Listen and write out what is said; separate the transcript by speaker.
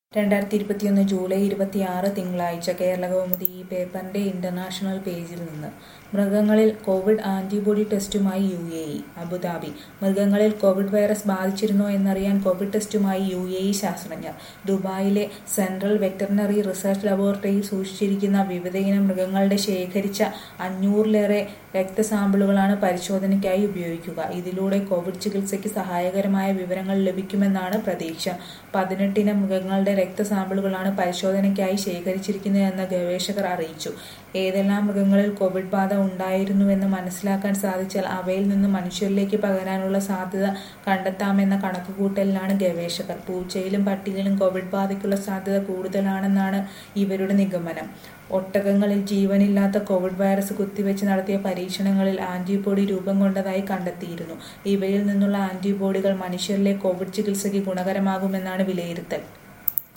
Speaker 1: രണ്ടായിരത്തി ഇരുപത്തിയൊന്ന് ജൂലൈ ഇരുപത്തിയാറ് തിങ്കളാഴ്ച കേരളകൗമുദി ഈ പേപ്പറിന്റെ ഇന്റർനാഷണൽ പേജിൽ നിന്ന് മൃഗങ്ങളിൽ കോവിഡ് ആന്റിബോഡി ടെസ്റ്റുമായി യു എ ഇ അബുദാബി മൃഗങ്ങളിൽ കോവിഡ് വൈറസ് ബാധിച്ചിരുന്നോ എന്നറിയാൻ കോവിഡ് ടെസ്റ്റുമായി യു എ ഇ ശാസ്ത്രജ്ഞർ ദുബായിലെ സെൻട്രൽ വെറ്ററിനറി റിസർച്ച് ലബോറട്ടറിയിൽ സൂക്ഷിച്ചിരിക്കുന്ന വിവിധയിനം മൃഗങ്ങളുടെ ശേഖരിച്ച അഞ്ഞൂറിലേറെ രക്തസാമ്പിളുകളാണ് പരിശോധനയ്ക്കായി ഉപയോഗിക്കുക ഇതിലൂടെ കോവിഡ് ചികിത്സയ്ക്ക് സഹായകരമായ വിവരങ്ങൾ ലഭിക്കുമെന്നാണ് പ്രതീക്ഷ പതിനെട്ടിനം മൃഗങ്ങളുടെ രക്തസാമ്പിളുകളാണ് പരിശോധനയ്ക്കായി ശേഖരിച്ചിരിക്കുന്നതെന്ന് ഗവേഷകർ അറിയിച്ചു ഏതെല്ലാം മൃഗങ്ങളിൽ കോവിഡ് ബാധ ഉണ്ടായിരുന്നുവെന്ന് മനസ്സിലാക്കാൻ സാധിച്ചാൽ അവയിൽ നിന്ന് മനുഷ്യരിലേക്ക് പകരാനുള്ള സാധ്യത കണ്ടെത്താമെന്ന കണക്കുകൂട്ടലിലാണ് ഗവേഷകർ പൂച്ചയിലും പട്ടിയിലും കോവിഡ് ബാധയ്ക്കുള്ള സാധ്യത കൂടുതലാണെന്നാണ് ഇവരുടെ നിഗമനം ഒട്ടകങ്ങളിൽ ജീവനില്ലാത്ത കോവിഡ് വൈറസ് കുത്തിവെച്ച് നടത്തിയ പരീക്ഷണങ്ങളിൽ ആന്റിബോഡി രൂപം കൊണ്ടതായി കണ്ടെത്തിയിരുന്നു ഇവയിൽ നിന്നുള്ള ആന്റിബോഡികൾ മനുഷ്യരിലെ കോവിഡ് ചികിത്സയ്ക്ക് ഗുണകരമാകുമെന്നാണ് വിലയിരുത്തൽ